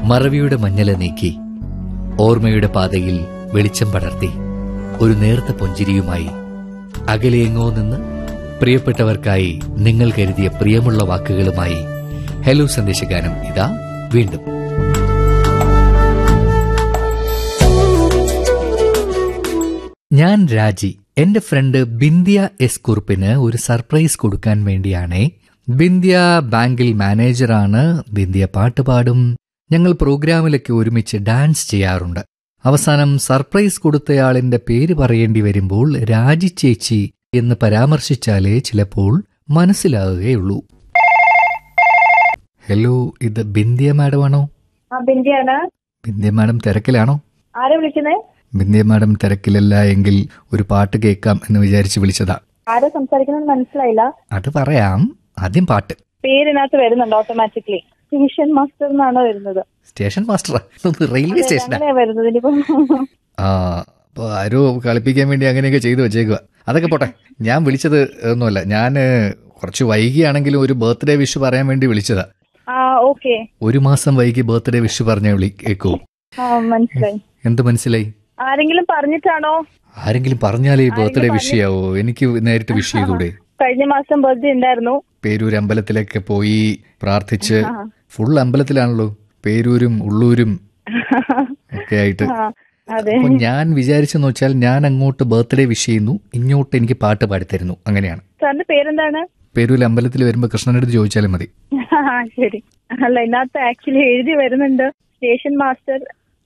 മറവിയുടെ മഞ്ഞല നീക്കി ഓർമ്മയുടെ പാതയിൽ വെളിച്ചം പടർത്തി ഒരു നേർത്ത പുഞ്ചിരിയുമായി അകലെയെങ്ങോ നിന്ന് പ്രിയപ്പെട്ടവർക്കായി നിങ്ങൾ കരുതിയ പ്രിയമുള്ള വാക്കുകളുമായി ഹലോ സന്ദേശഗാനം ഇതാ വീണ്ടും ഞാൻ രാജി എന്റെ ഫ്രണ്ട് ബിന്ദിയ എസ് കുറുപ്പിന് ഒരു സർപ്രൈസ് കൊടുക്കാൻ വേണ്ടിയാണേ ബിന്ദിയ ബാങ്കിൽ മാനേജറാണ് ബിന്ദിയ പാട്ട് പാടും ഞങ്ങൾ പ്രോഗ്രാമിലൊക്കെ ഒരുമിച്ച് ഡാൻസ് ചെയ്യാറുണ്ട് അവസാനം സർപ്രൈസ് കൊടുത്തയാളിന്റെ പേര് പറയേണ്ടി വരുമ്പോൾ രാജി ചേച്ചി എന്ന് പരാമർശിച്ചാലേ ചിലപ്പോൾ മനസ്സിലാകുകയുള്ളൂ ഹലോ ഇത് ബിന്ദിയ മാഡം ആണോ ആ ബിന്ദിയാണ് ബിന്ദിയ മാഡം തിരക്കിലാണോ ആരാ വിളിക്കുന്നേ ബിന്ദിയ മാഡം തിരക്കിലല്ല എങ്കിൽ ഒരു പാട്ട് കേൾക്കാം എന്ന് വിചാരിച്ച് വിളിച്ചതാ ആരാ സംസാരിക്കുന്നത് മനസ്സിലായില്ല അത് പറയാം ആദ്യം പാട്ട് പേരിനകത്ത് വരുന്നുണ്ട് ഓട്ടോമാറ്റിക്കലി സ്റ്റേഷൻ മാസ്റ്റർ എന്നാണോ വരുന്നത് സ്റ്റേഷൻ മാസ്റ്ററാ റെയിൽവേ സ്റ്റേഷനാ അങ്ങനെയാ വരുന്നത് ഇനിയിപ്പോ ആ അപ്പൊ ആരോ കളിപ്പിക്കാൻ വേണ്ടി അങ്ങനെയൊക്കെ ചെയ്തു വെച്ചേക്കുക അതൊക്കെ പോട്ടെ ഞാൻ വിളിച്ചത് ഒന്നുമല്ല ഞാൻ കുറച്ച് വൈകിയാണെങ്കിലും ഒരു ബർത്ത്ഡേ വിഷ് പറയാൻ വേണ്ടി വിളിച്ചതാ ആ ഓക്കെ ഒരു മാസം വൈകി ബർത്ത്ഡേ വിഷ് പറഞ്ഞ വിളി കേൾക്കൂ ആ മനസ്സിലായി എന്ത് മനസ്സിലായി ആരെങ്കിലും പറഞ്ഞിട്ടാണോ ആരെങ്കിലും പറഞ്ഞാലേ ബർത്ത്ഡേ വിഷ് ചെയ്യാവോ എനിക്ക് നേരിട്ട് വിഷ് ചെയ്തൂടെ കഴിഞ്ഞ മാസം ബർത്ത്ഡേ ഉണ്ടായിരുന്നു പേരൂർ അമ്പലത്തിലൊക്കെ പോയി പ്രാർത്ഥിച്ച് ആ. ഫുൾ അമ്പലത്തിലാണല്ലോ പേരൂരും ഉള്ളൂരും ഒക്കെ ആയിട്ട് ആ, അതെ അപ്പൊ ഞാൻ വിചാരിച്ചെന്ന് വെച്ചാൽ ഞാൻ അങ്ങോട്ട് ബർത്ത്ഡേ വിഷ് ചെയ്യുന്നു ഇങ്ങോട്ട് എനിക്ക് പാട്ട് പാടിത്തരുന്നു അങ്ങനെയാണ് സാറിന്റെ പേരെന്താണ് പേരൂർ അമ്പലത്തിൽ വരുമ്പോ കൃഷ്ണനടുത്ത് ചോദിച്ചാലും മതി ആ, ശരി അല്ല ഇതിനകത്ത് ആക്ച്വലി എഴുതി വരുന്നുണ്ട് station master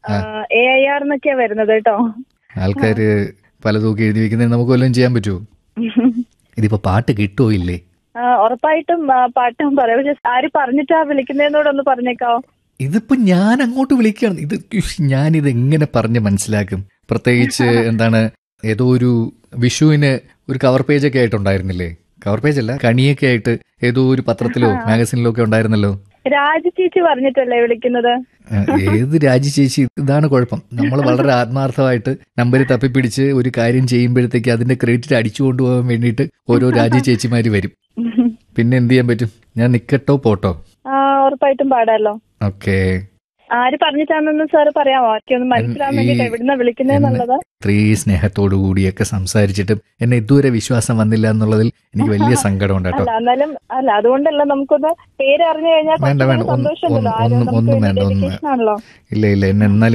A I R എന്നൊക്കെയാ വരുന്നത് കേട്ടോ ആൾക്കാര് പലതൊക്കെ എഴുതി വെക്കുന്നത് നമുക്ക് വല്ലതും ചെയ്യാൻ പറ്റുമോ ഇതിപ്പോ പാട്ട് കിട്ടുമോ ഇല്ലേ ആ, ഉറപ്പായിട്ടും ആ, പാട്ടും പറയാം പക്ഷെ ആര് പറഞ്ഞിട്ടാ വിളിക്കുന്നതിനോടൊന്ന് പറഞ്ഞേക്കാവോ ഇതിപ്പോ ഞാൻ അങ്ങോട്ട് വിളിക്കുകയാണ് ഇത് ഞാൻ ഇത് എങ്ങനെ പറഞ്ഞ് മനസ്സിലാക്കും പ്രത്യേകിച്ച് എന്താണ് ഏതോ ഒരു വിഷുവിന് ഒരു കവർ പേജ് ഒക്കെ ആയിട്ടുണ്ടായിരുന്നില്ലേ കവർ പേജ് അല്ല കണിയൊക്കെ ആയിട്ട് ഏതോ ഒരു പത്രത്തിലോ മാഗസിനിലോ ഒക്കെ ഉണ്ടായിരുന്നല്ലോ രാജ ചേച്ചി പറഞ്ഞിട്ടല്ലേ വിളിക്കുന്നത് ഏഹ് ഏത് രാജി ചേച്ചി ഇതാണ് കുഴപ്പം നമ്മൾ വളരെ ആത്മാർത്ഥമായിട്ട് നമ്പർ തപ്പിപ്പിടിച്ച് ഒരു കാര്യം ചെയ്യുമ്പോഴത്തേക്ക് അതിന്റെ ക്രെഡിറ്റ് അടിച്ചു കൊണ്ടുപോകാൻ വേണ്ടിയിട്ട് ഓരോ രാജി ചേച്ചിമാര് വരും പിന്നെ എന്ത് ചെയ്യാൻ പറ്റും ഞാൻ നിക്കട്ടോ പോട്ടോ ആ ഉറപ്പായിട്ടും പാടാലോ ഓക്കെ ആര് പറഞ്ഞിട്ടാണെന്ന് സാറ് പറയാമോ ആർക്കൊന്ന് മനസ്സിലാവുന്നെങ്കിൽ ഈ- എവിടുന്ന വിളിക്കുന്നതെന്നുള്ളത് ഇത്രയും സ്നേഹത്തോടു കൂടിയൊക്കെ സംസാരിച്ചിട്ടും എന്നെ ഇതുവരെ വിശ്വാസം വന്നില്ല എന്നുള്ളതിൽ എനിക്ക് വലിയ സങ്കടമുണ്ട് കേട്ടോ അല്ല എന്നാലും അല്ല അതുകൊണ്ടല്ല നമുക്കൊന്ന് പേര് അറിഞ്ഞു കഴിഞ്ഞാൽ വേണ്ട, വേണ്ട. കുറച്ചുകൂടി ഒന്ന്- സന്തോഷമുണ്ടല്ലോ ഒന്ന്- ആരും ഒന്നും നമുക്ക് വേണ്ട, ഒന്നും dedication ആണല്ലോ ഇല്ല ഇല്ല എന്നെ എന്നാലും